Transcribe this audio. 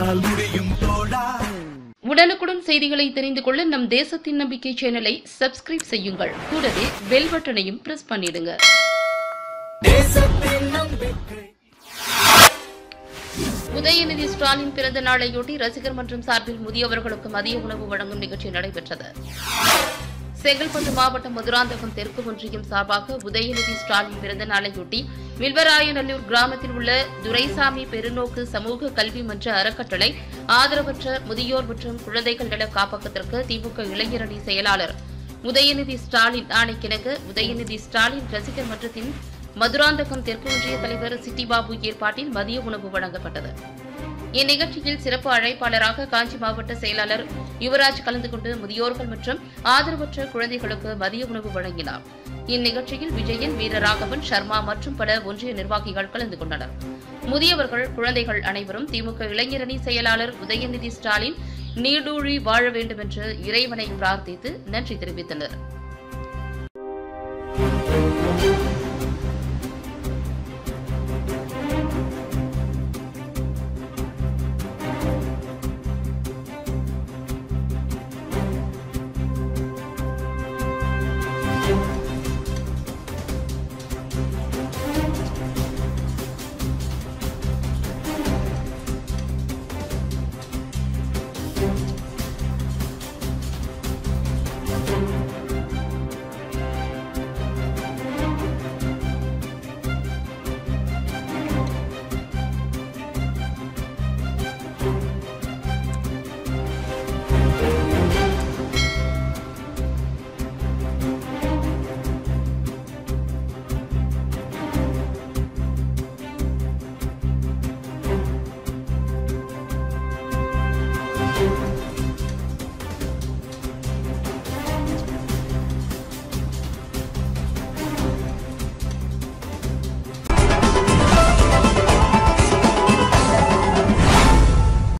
உன்னால் முடியும் தோழா உடனுக்குடன் செய்திகளை தெரிந்து கொள்ள நம் தேசத்தின் நம்பிக்கை சேனலை சப்ஸ்கிரைப் செய்யுங்கள் கூடவே பெல் பட்டனையும் பிரஸ் பண்ணிடுங்க தேசத்தின் நம்பிக்கை உதயநிதி ஸ்டாலின் பிறந்த நாளையொட்டி ரசிகர் மன்றம் சார்பில் முதியவர்களுக்கு மதிய உணவு வழங்கும் நிகழ்ச்சி நடைபெற்றது செங்கல்பட்டு மாவட்டம் மதுராந்தகம் தெற்கு ஒன்றியம் சார்பாக உதயநிதி ஸ்டாலின் பிறந்த நாளையொட்டி வில்வராயநல்லூர் கிராமத்தில் உள்ள துரைசாமி பெருநோக்கு சமூக கல்வி மன்ற அறக்கட்டளை ஆதரவற்ற முதியோர் மற்றும் குழந்தைகள் நல காப்பகத்திற்கு திமுக இளைஞரணி செயலாளர் உதயநிதி ஸ்டாலின் ஆணைக்கிணங்க உதயநிதி ஸ்டாலின் ரசிகர் மன்றத்தின் மதுராந்தகம் தெற்கு ஒன்றிய தலைவர் சிட்டிபாபு ஏற்பாட்டில் மதிய உணவு வழங்கப்பட்டது இந்நிகழ்ச்சியில் சிறப்பு அழைப்பாளராக காஞ்சி மாவட்ட செயலாளர் யுவராஜ் கலந்து கொண்டு முதியோர்கள் மற்றும் ஆதரவற்ற குழந்தைகளுக்கு மதிய உணவு வழங்கினார் இந்நிகழ்ச்சியில் விஜயன் வீரராகவன் சர்மா மற்றும் பல ஒன்றிய நிர்வாகிகள் கலந்து கொண்டனர் முதியவர்கள் குழந்தைகள் அனைவரும் திமுக இளைஞரணி செயலாளர் உதயநிதி ஸ்டாலின் நீடூழி வாழ வேண்டும் என்று இறைவனை பிரார்த்தித்து நன்றி தெரிவித்தனர்